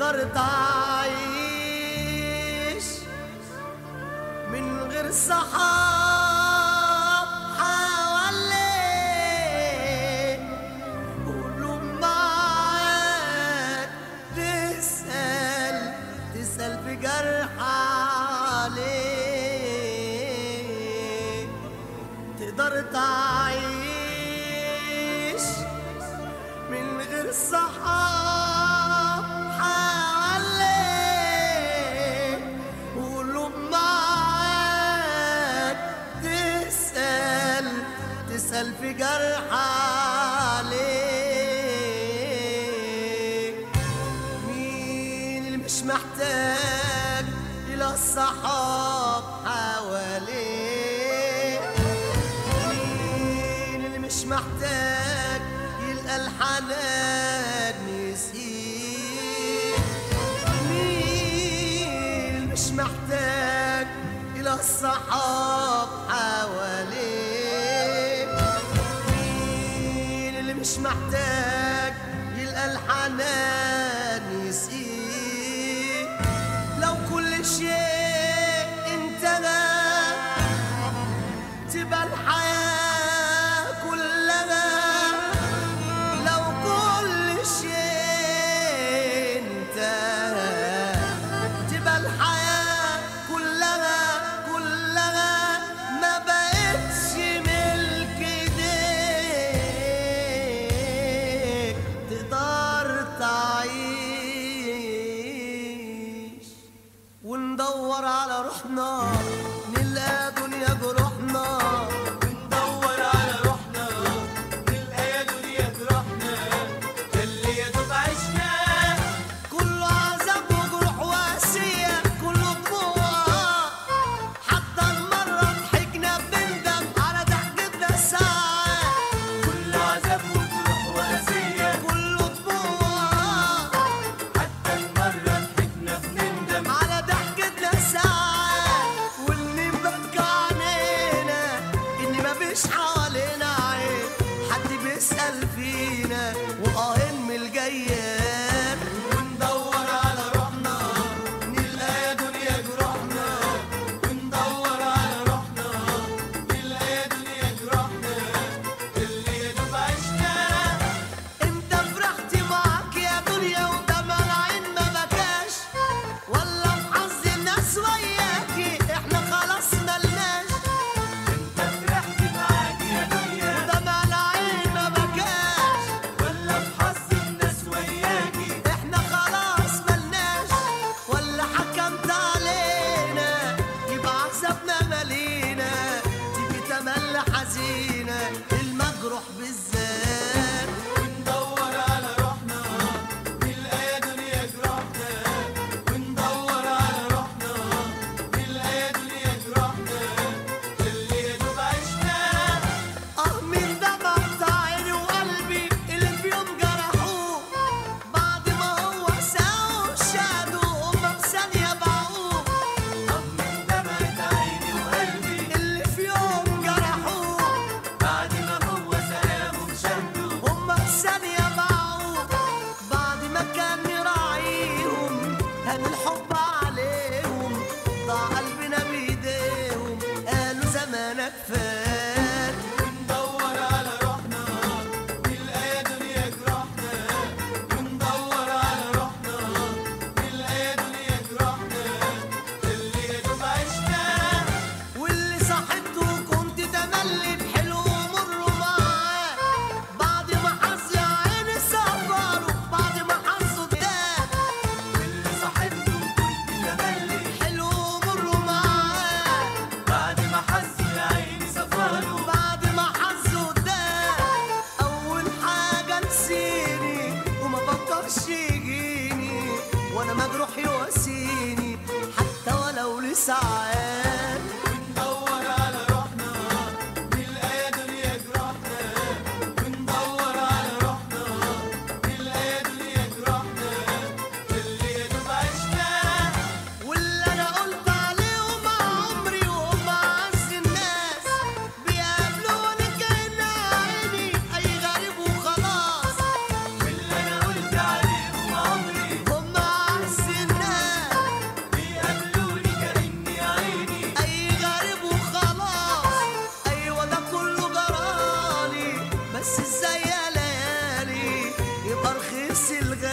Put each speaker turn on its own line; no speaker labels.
تقدر تعيش من غير صحاب حواليك قلوب معاك تسأل تسأل في جرح عليك تقدر تعيش من غير صحاب حواليك وقلوب معاك تسأل تسأل في جرح عليك مين اللي مش محتاج إلى الصحاب حواليك مين اللي مش محتاج يلقى الحنان يسيب مين اللي مش محتاج إلى الصحاب حواليك مين اللي مش محتاج يلقى الحنان يسيب لو كل شيء انتهى تبقى الحياة كلها لو كل شيء انتهى تبقى الحياة كلها كلها ما بقتش ملك ايديك تقدر تعيش وندور على روحنا نلقى دنيا جروحنا
ندور على روحنا نلقى يا دنيا جروحنا اللي يا دوب عشنا
كله عذاب وجروح واسية كله دموع حتى المرة ضحكنا بندم على ضحكتنا ساعات
كل عذاب وجروح وأذية
كله دموع
حتى المرة ضحكنا بنندم
على ضحكتنا ساعات واللي مبكى علينا ان مفيش حوالينا عين حد بيسأل فينا وقاهن من الجيات
وندور على روحنا نلقى يا دنيا جروحنا وندور على روحنا نلقى يا دنيا جروحنا اللي يا دوب عشنا
انت فرحت معاك يا دنيا ودمع العين ما بكاش ولا في حظ الناس وياكي احنا خلاص ملناش
انت فرحت معاك يا دنيا
ودمع العين ما بكاش
ولا في حظ الناس وياكي
احنا خلاص ملناش ولا حكمت علينا يبقى عذابنا مالينا تيجي تملي حزينة المجروح بالذات
وندور على روحنا نلقى يا دنيا جروحنا وندور على روحنا نلقى يا دنيا جروحنا اللي يا دوب عشنا
اه من دمعة عيني وقلبي اللي في يوم جرحوه بعد ما هو ساووا شادوا هما في ثانية باعوه
طب من دمعة عيني وقلبي
اللي في يوم جرحوه
بعد ما هو سلامه شهده
هما في ثانية باعوه بعد ما كان يراعيهم هان الحب عليهم ضاع قلبنا بإيديهم قالوا زمانك فات
وندور على روحنا نلقى يا دنيا جروحنا وندور على روحنا نلقى يا دنيا جروحنا اللي يا دوب عشنا
واللي صاحبته كنت تملي بحلو ومر معاه بعد ما حظ يا عيني سفره بعد ما حظه اداه
واللي صاحبته كنت تملي
حلو ومر معاه
بعد ما حس يا عيني سفره
بعد ما حظه اداه اول حاجه نسيني وما بطلش يجيني وانا مجروح يواسيني حتى ولو لساعات
وندور على روحنا نلقى يا دنيا جروحنا وندور على روحنا نلقى يا دنيا جروحنا اللي يا دوب عشنا
واللي انا قلت عليهم عمري وهم اعز الناس بيقابلوني كأن عيني اي غريب وخلاص
واللي انا قلت عليهم عمري
هم يرسل غالي